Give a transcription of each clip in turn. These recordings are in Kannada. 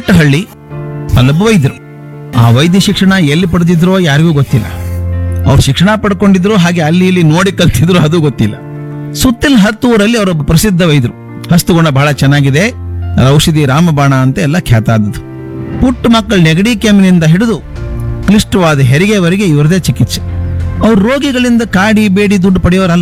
ಹಳ್ಳಿ ಅಲ್ಲೊಬ್ಬ ವೈದ್ಯರು ಆ ವೈದ್ಯ ಶಿಕ್ಷಣ ಎಲ್ಲಿ ಪಡೆದಿದ್ರೋ ಯಾರಿಗೂ ಗೊತ್ತಿಲ್ಲ ಅವ್ರು ಶಿಕ್ಷಣ ಪಡ್ಕೊಂಡಿದ್ರು ಹಾಗೆ ಅಲ್ಲಿ ಇಲ್ಲಿ ನೋಡಿ ಕಲ್ತಿದ್ರು ಅದು ಗೊತ್ತಿಲ್ಲ ಸುತ್ತಲ ಹತ್ತು ಊರಲ್ಲಿ ಅವರೊಬ್ಬ ಪ್ರಸಿದ್ಧ ವೈದ್ಯರು ಹಸ್ತುಗುಣ ಬಹಳ ಚೆನ್ನಾಗಿದೆ ಅದರ ಔಷಧಿ ರಾಮಬಾಣ ಅಂತ ಎಲ್ಲ ಖ್ಯಾತ ಆದದ್ದು ಪುಟ್ಟ ಮಕ್ಕಳ ನೆಗಡಿ ಕೆಮ್ಮಿನಿಂದ ಹಿಡಿದು ಕ್ಲಿಷ್ಟವಾದ ಹೆರಿಗೆವರೆಗೆ ಇವರದೇ ಚಿಕಿತ್ಸೆ ಅವ್ರು ರೋಗಿಗಳಿಂದ ಕಾಡಿ ಬೇಡಿ ದುಡ್ಡು ಪಡೆಯೋರಲ್ಲ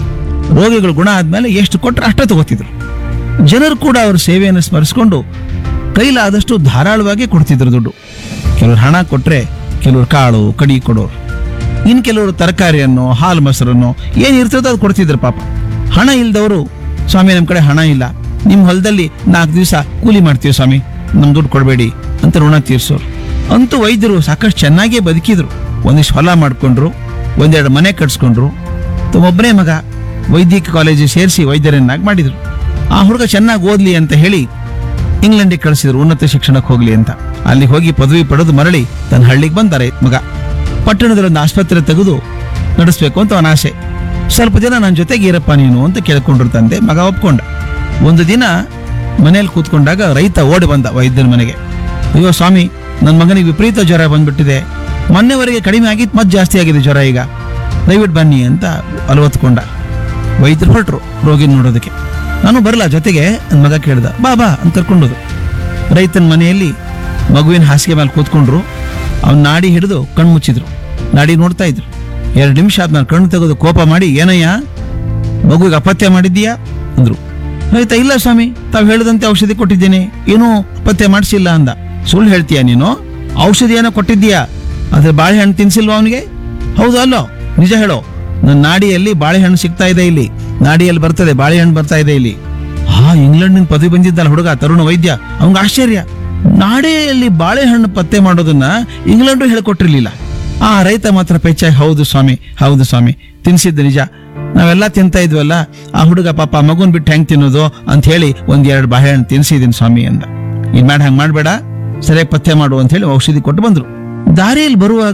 ರೋಗಿಗಳು ಗುಣ ಆದ್ಮೇಲೆ ಎಷ್ಟು ಕೊಟ್ಟರೆ ಅಷ್ಟೇ ತಗೋತಿದ್ರು ಜನರು ಕೂಡ ಅವ್ರ ಸೇವೆಯನ್ನು ಸ್ಮರಿಸಿಕೊಂಡು ಕೈಲಾದಷ್ಟು ಧಾರಾಳವಾಗಿ ಕೊಡ್ತಿದ್ರು ದುಡ್ಡು ಕೆಲವರು ಹಣ ಕೊಟ್ರೆ ಕೆಲವರು ಕಾಳು ಕಡಿ ಕೊಡೋರು ಇನ್ ಕೆಲವರು ತರಕಾರಿಯನ್ನು ಹಾಲು ಮೊಸರನ್ನು ಏನ್ ಇರ್ತದೋ ಅದು ಕೊಡ್ತಿದ್ರು ಪಾಪ ಹಣ ಇಲ್ದವರು ಸ್ವಾಮಿ ನಮ್ಮ ಕಡೆ ಹಣ ಇಲ್ಲ ನಿಮ್ಮ ಹೊಲದಲ್ಲಿ ನಾಲ್ಕು ದಿವಸ ಕೂಲಿ ಮಾಡ್ತೀವಿ ಸ್ವಾಮಿ ನಮ್ ದುಡ್ಡು ಕೊಡಬೇಡಿ ಅಂತ ಋಣ ತೀರ್ಸೋರು ಅಂತೂ ವೈದ್ಯರು ಸಾಕಷ್ಟು ಚೆನ್ನಾಗೇ ಬದುಕಿದ್ರು ಒಂದಿಷ್ಟು ಹೊಲ ಮಾಡ್ಕೊಂಡ್ರು ಒಂದೆರಡು ಮನೆ ಕಟ್ಸ್ಕೊಂಡ್ರು ಒಬ್ಬನೇ ಮಗ ವೈದ್ಯಕೀಯ ಕಾಲೇಜಿಗೆ ಸೇರಿಸಿ ವೈದ್ಯರನ್ನಾಗಿ ಮಾಡಿದ್ರು ಆ ಹುಡುಗ ಚೆನ್ನಾಗಿ ಓದ್ಲಿ ಅಂತ ಹೇಳಿ ಇಂಗ್ಲೆಂಡಿಗೆ ಕಳಿಸಿದ್ರು ಉನ್ನತ ಶಿಕ್ಷಣಕ್ಕೆ ಹೋಗ್ಲಿ ಅಂತ ಅಲ್ಲಿ ಹೋಗಿ ಪದವಿ ಪಡೆದು ಮರಳಿ ತನ್ನ ಹಳ್ಳಿಗೆ ಬಂದಾರೆ ಮಗ ಪಟ್ಟಣದಲ್ಲಿ ಒಂದು ಆಸ್ಪತ್ರೆ ತೆಗೆದು ನಡೆಸ್ಬೇಕು ಅಂತ ಅವನ ಆಸೆ ಸ್ವಲ್ಪ ದಿನ ನನ್ನ ಜೊತೆಗೆ ಇರಪ್ಪ ನೀನು ಅಂತ ಕೇಳ್ಕೊಂಡ್ರು ತಂದೆ ಮಗ ಒಪ್ಕೊಂಡ ಒಂದು ದಿನ ಮನೆಯಲ್ಲಿ ಕೂತ್ಕೊಂಡಾಗ ರೈತ ಓಡಿ ಬಂದ ವೈದ್ಯನ ಮನೆಗೆ ಅಯ್ಯೋ ಸ್ವಾಮಿ ನನ್ನ ಮಗನಿಗೆ ವಿಪರೀತ ಜ್ವರ ಬಂದ್ಬಿಟ್ಟಿದೆ ಮೊನ್ನೆವರೆಗೆ ಕಡಿಮೆ ಆಗಿತ್ತು ಮತ್ತೆ ಜಾಸ್ತಿ ಆಗಿದೆ ಜ್ವರ ಈಗ ದಯವಿಟ್ಟು ಬನ್ನಿ ಅಂತ ಅಲವತ್ಕೊಂಡ ವೈದ್ಯರು ಹೊರಟ್ರು ರೋಗಿನ ನೋಡೋದಕ್ಕೆ ನಾನು ಬರಲ್ಲ ಜೊತೆಗೆ ನನ್ನ ಮಗ ಕೇಳ್ದ ಬಾ ಬಾ ಅಂತ ಕರ್ಕೊಂಡೋದು ರೈತನ ಮನೆಯಲ್ಲಿ ಮಗುವಿನ ಹಾಸಿಗೆ ಮೇಲೆ ಕೂತ್ಕೊಂಡ್ರು ಅವ್ನ ನಾಡಿ ಹಿಡಿದು ಕಣ್ಣು ಮುಚ್ಚಿದ್ರು ನಾಡಿ ನೋಡ್ತಾ ಇದ್ರು ಎರಡು ನಿಮಿಷ ಆದ್ಮೇಲೆ ಕಣ್ಣು ತೆಗೆದು ಕೋಪ ಮಾಡಿ ಏನಯ್ಯ ಮಗುವಿಗೆ ಅಪತ್ಯ ಮಾಡಿದ್ದೀಯಾ ಅಂದ್ರು ರೈತ ಇಲ್ಲ ಸ್ವಾಮಿ ತಾವು ಹೇಳಿದಂತೆ ಔಷಧಿ ಕೊಟ್ಟಿದ್ದೇನೆ ಏನೂ ಅಪತ್ಯ ಮಾಡಿಸಿಲ್ಲ ಅಂದ ಸುಳ್ಳು ಹೇಳ್ತೀಯ ನೀನು ಔಷಧಿ ಏನೋ ಕೊಟ್ಟಿದ್ದೀಯಾ ಆದ್ರೆ ಬಾಳೆಹಣ್ಣು ತಿನ್ಸಿಲ್ವಾ ಅವನಿಗೆ ಹೌದು ಅಲ್ಲೋ ನಿಜ ಹೇಳೋ ನನ್ನ ನಾಡಿಯಲ್ಲಿ ಬಾಳೆಹಣ್ಣು ಸಿಗ್ತಾ ಇದೆ ಇಲ್ಲಿ ನಾಡಿಯಲ್ಲಿ ಬರ್ತದೆ ಬಾಳೆಹಣ್ಣು ಬರ್ತಾ ಇದೆ ಇಲ್ಲಿ ಹಾ ಇಂಗ್ಲೆಂಡಿನ ಪದವಿ ಬಂದಿದ್ದಲ್ಲ ಹುಡುಗ ತರುಣ ವೈದ್ಯ ಅವನಿಗೆ ಆಶ್ಚರ್ಯ ನಾಡಿಯಲ್ಲಿ ಬಾಳೆಹಣ್ಣು ಪತ್ತೆ ಮಾಡೋದನ್ನ ಇಂಗ್ಲೆಂಡು ಹೇಳ್ಕೊಟ್ಟಿರ್ಲಿಲ್ಲ ಆ ರೈತ ಮಾತ್ರ ಪೆಚ್ಚಾಗಿ ಹೌದು ಸ್ವಾಮಿ ಹೌದು ಸ್ವಾಮಿ ತಿನ್ಸಿದ್ದು ನಿಜ ನಾವೆಲ್ಲ ತಿಂತಾ ಇದ್ವಲ್ಲ ಆ ಹುಡುಗ ಪಾಪ ಮಗುನ್ ಬಿಟ್ಟು ಹೆಂಗ್ ತಿನ್ನೋದು ಅಂತ ಹೇಳಿ ಒಂದ್ ಎರಡು ಬಾಳೆಹಣ್ಣು ತಿನ್ಸಿದೀನಿ ಸ್ವಾಮಿ ಅಂದ ಇನ್ ಮಾಡಿ ಹಂಗ್ ಮಾಡ್ಬೇಡ ಸರಿಯಾಗಿ ಪತ್ತೆ ಮಾಡು ಅಂತ ಹೇಳಿ ಔಷಧಿ ಕೊಟ್ಟು ಬಂದ್ರು ದಾರಿಯಲ್ಲಿ ಬರುವಾಗ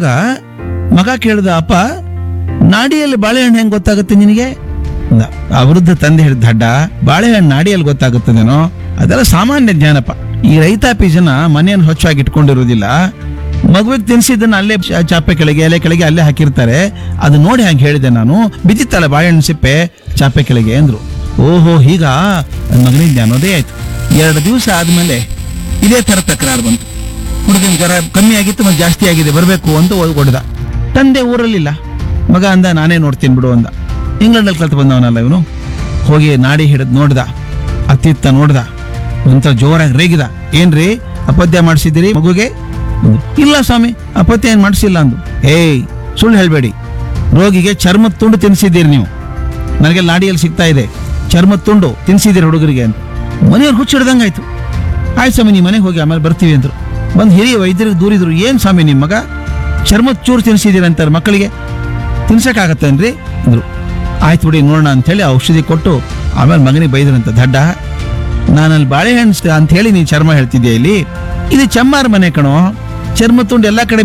ಮಗ ಕೇಳ್ದ ಅಪ್ಪ ನಾಡಿಯಲ್ಲಿ ಬಾಳೆಹಣ್ಣು ಹೆಂಗ್ ಗೊತ್ತಾಗುತ್ತೆ ನಿನಗೆ ಅಂದ. ಆ ವೃದ್ಧ ತಂದೆ ಹೇಳಿದ ದಡ್ಡ ಬಾಳೆಹಣ್ಣು ನಾಡಿಯಲ್ಲಿ ಗೊತ್ತಾಗುತ್ತದೇನೋ ಅದೆಲ್ಲ ಸಾಮಾನ್ಯ ಜ್ಞಾನಪ್ಪ ಈ ರೈತಾಪಿ ಜನ ಮನೆಯನ್ನು ಹೊಚ್ಚಾಗಿ ಇಟ್ಕೊಂಡಿರೋದಿಲ್ಲ ಮಗುವಿಗೆ ತಿನ್ಸಿದ್ದನ್ನ ಅಲ್ಲೇ ಚ- ಚಾಪೆ ಕೆಳಗೆ ಎಲೆ ಕೆಳಗೆ ಅಲ್ಲೇ ಹಾಕಿರ್ತಾರೆ ಅದು ನೋಡಿ ಹಂಗೆ ಹೇಳಿದೆ ನಾನು ಬಿದ್ದಿತ್ತಲ್ಲ ಬಾಳೆಹಣ್ಣು ಸಿಪ್ಪೆ ಚಾಪೆ ಕೆಳಗೆ ಅಂದ್ರು ಓಹೋ ಹೀಗ ನನ್ ಮಗನಿಗೆ ಜ್ಞಾನೋದಯ ಆಯ್ತು ಎರಡು ದಿವಸ ಆದ್ಮೇಲೆ ಇದೇ ತರ ತಕರಾರು ಬಂತು ಹುಡುಗನ ಜ್ವರ ಕಮ್ಮಿ ಆಗಿತ್ತು ಮತ್ತೆ ಜಾಸ್ತಿ ಆಗಿದೆ ಬರಬೇಕು ಅಂತ ಹೊಡೆದ ತಂದೆ ಊರಲ್ಲಿಲ್ಲ ಮಗ ಅಂದ ನಾನೇ ನೋಡ್ತೀನಿ ಬಿಡು ಅಂದ ಇಂಗ್ಲೆಂಡಲ್ಲಿ ಕಲ್ತು ಬಂದವನಲ್ಲ ಇವನು ಹೋಗಿ ನಾಡಿ ಹಿಡಿದು ನೋಡ್ದ ಅತ್ತಿತ್ತ ನೋಡ್ದ ಒಂಥರ ಜೋರಾಗಿ ರೇಗಿದ ಏನ್ರಿ ಅಪತ್ಯ ಮಾಡಿಸಿದ್ದೀರಿ ಮಗುಗೆ ಅಂದ್ರು. ಇಲ್ಲ ಸ್ವಾಮಿ ಅಪತ್ಯ ಏನ್ ಮಾಡಿಸಿಲ್ಲ ಅಂದು ಏಯ್ ಸುಳ್ಳು ಹೇಳ್ಬೇಡಿ ರೋಗಿಗೆ ಚರ್ಮದ ತುಂಡು ತಿನ್ನಿಸಿದ್ದೀರಿ ನೀವು ನನಗೆ ನಾಡಿಯಲ್ಲಿ ಸಿಗ್ತಾ ಇದೆ ಚರ್ಮದ ತುಂಡು ತಿನ್ಸಿದ್ದೀರಿ ಹುಡುಗರಿಗೆ ಅಂತ ಮನೆಯವ್ರು ಹುಚ್ಚಿಡ್ದಂಗಾಯ್ತು ಆಯ್ತು ಸ್ವಾಮಿ ನಿಮ್ಮ ಮನೆಗೆ ಹೋಗಿ ಆಮೇಲೆ ಬರ್ತೀವಿ ಅಂದ್ರು ಬಂದು ಹಿರಿಯ ವೈದ್ಯರಿಗೆ ದೂರಿದ್ರು ಏನ್ ಸ್ವಾಮಿ ನಿಮ್ಮ ಮಗ ಚರ್ಮದ ಚೂರು ತಿನ್ಸಿದ್ದೀರಿ ಅಂತಾರೆ ಮಕ್ಕಳಿಗೆ ತಿನ್ಸಕ್ಕಾಗತ್ತೇನ್ರಿ ಅಂದ್ರು ಆಯ್ತು ಬಿಡಿ ನೋಡೋಣ ಅಂತೇಳಿ ಔಷಧಿ ಕೊಟ್ಟು ಆಮೇಲೆ ಮಗನಿಗೆ ಬೈದ್ರಂತ ದಡ್ಡ ನಾನಲ್ಲಿ ಬಾಳೆಹಣ್ಣು ಅಂತ ಹೇಳಿ ನೀನು ಚರ್ಮ ಹೇಳ್ತಿದ್ಯಾ ಇಲ್ಲಿ ಇದು ಚಮ್ಮಾರ ಮನೆ ಕಣೋ ಚರ್ಮ ತುಂಡು ಎಲ್ಲಾ ಕಡೆ